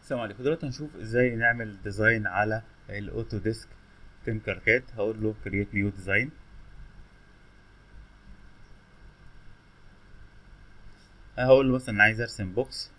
السلام عليكم دلوقتي هنشوف ازاي نعمل ديزاين على الاوتو ديسك تنكر كات هقول له كرييت نيو ديزاين هقول له مثلا عايز ارسم بوكس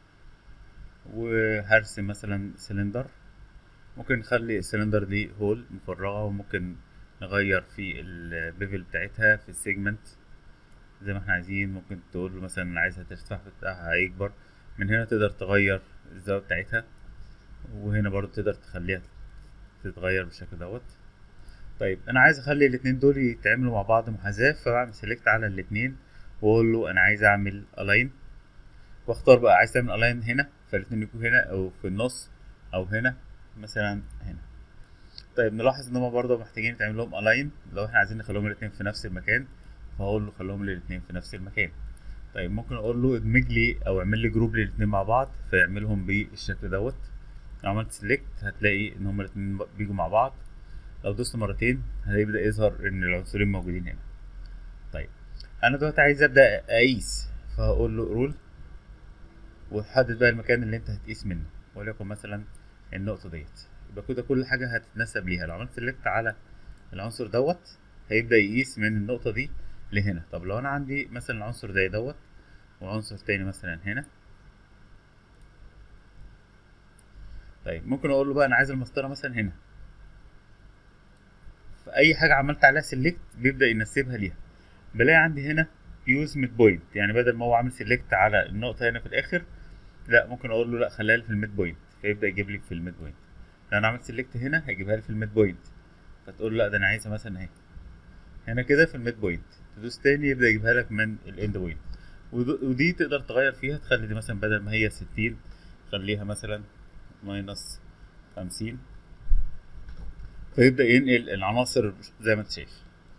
وهرسم مثلا سلندر ممكن نخلي السلندر دي هول مفرغة وممكن نغير في البيفل بتاعتها في السيجمنت زي ما احنا عايزين ممكن تقول له مثلا عايزها ترتفع بتاعها يكبر من هنا تقدر تغير الزاوية بتاعتها وهنا برضو تقدر تخليها تتغير بالشكل دوت طيب انا عايز اخلي الاتنين دول يتعملوا مع بعض محاذاة فبعمل سيلكت على الاتنين واقول له انا عايز اعمل الاين واختار بقى عايز تعمل الاين هنا فالاتنين يكونوا هنا او في النص او هنا مثلا هنا طيب نلاحظ ان هما برضه محتاجين يتعمل لهم الاين لو احنا عايزين نخليهم الاتنين في نفس المكان فهقول له خليهم لي الاتنين في نفس المكان طيب ممكن اقول له ادمج لي او اعمل لي جروب للاتنين مع بعض فيعملهم بالشكل دوت لو عملت سيلكت هتلاقي ان هما الاتنين بيجوا مع بعض لو دوست مرتين هيبدا يظهر ان العنصرين موجودين هنا طيب انا دلوقتي عايز ابدا اقيس فهقول له رول وتحدد بقى المكان اللي انت هتقيس منه وليكن مثلا النقطه ديت يبقى كده كل حاجه هتتنسب ليها لو عملت سيلكت على العنصر دوت هيبدا يقيس من النقطه دي لهنا طب لو انا عندي مثلا عنصر زي دوت وعنصر تاني مثلا هنا طيب ممكن اقول له بقى انا عايز المسطره مثلا هنا فاي حاجه عملت عليها سيلكت بيبدا ينسبها ليها بلاقي عندي هنا يوز ميد بوينت يعني بدل ما هو عامل سيلكت على النقطه هنا في الاخر لا ممكن اقول له لا خليها لي في الميد بوينت فيبدا يجيب لي في الميد بوينت لو انا عملت سيلكت هنا هيجيبها لي في الميد بوينت فتقول له لا ده انا عايزها مثلا اهي هنا كده في الميد بوينت تدوس تاني يبدا يجيبها لك من الاند بوينت ودي تقدر تغير فيها تخلي دي مثلا بدل ما هي ستين خليها مثلا ماينس خمسين فيبدأ ينقل العناصر زي ما انت شايف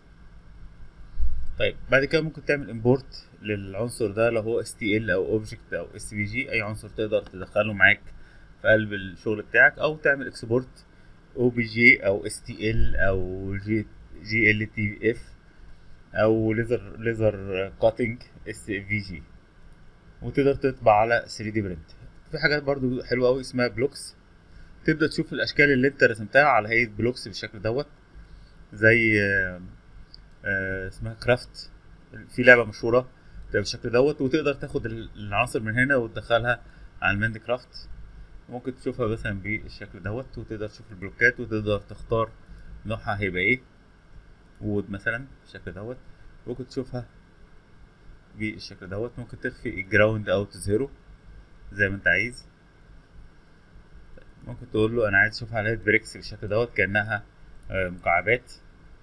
طيب بعد كده ممكن تعمل امبورت للعنصر ده لو هو STL او اوبجكت او SVG اي عنصر تقدر تدخله معاك في قلب الشغل بتاعك او تعمل اكسبورت OBJ او STL او GLTF او ليزر ليزر كاتنج SVG وتقدر تطبع على 3 دي برنت في حاجات برضو حلوه قوي اسمها بلوكس تبدا تشوف الاشكال اللي انت رسمتها على هيئه بلوكس بالشكل دوت زي آه آه اسمها كرافت في لعبه مشهوره بالشكل دوت وتقدر تاخد العناصر من هنا وتدخلها على المايند كرافت ممكن تشوفها مثلا بالشكل دوت وتقدر تشوف البلوكات وتقدر تختار نوعها هيبقى ايه وود مثلا بالشكل دوت ممكن تشوفها بالشكل دوت ممكن تخفي الجراوند او تظهره زي ما انت عايز ممكن تقول له انا عايز اشوف عليها بريكس بالشكل دوت كانها مكعبات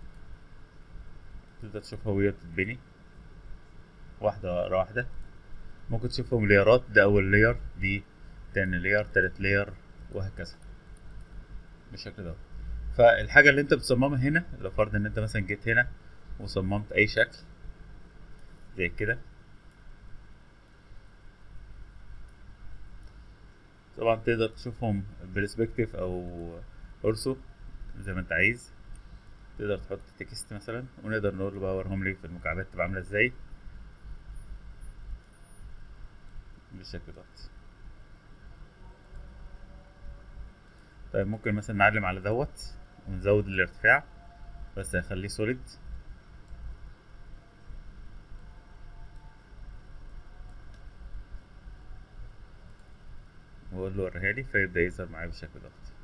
تقدر تشوفها وهي بتتبني واحدة ورا واحدة ممكن تشوفهم ليرات ده أول لير دي تاني لير تالت لير وهكذا بالشكل دوت فالحاجة اللي انت بتصممها هنا لو فرض ان انت مثلا جيت هنا وصممت اي شكل زي كده طبعا تقدر تشوفهم برسبكتيف او اورسو زي ما انت عايز تقدر تحط تكست مثلا ونقدر نقول له بقى وريهم لي في المكعبات تبقى عامله ازاي بالشكل دوت طيب ممكن مثلا نعلم على دوت ونزود الارتفاع بس هخليه سوليد واقول له وريها لي فيبدا يظهر معايا بالشكل دوت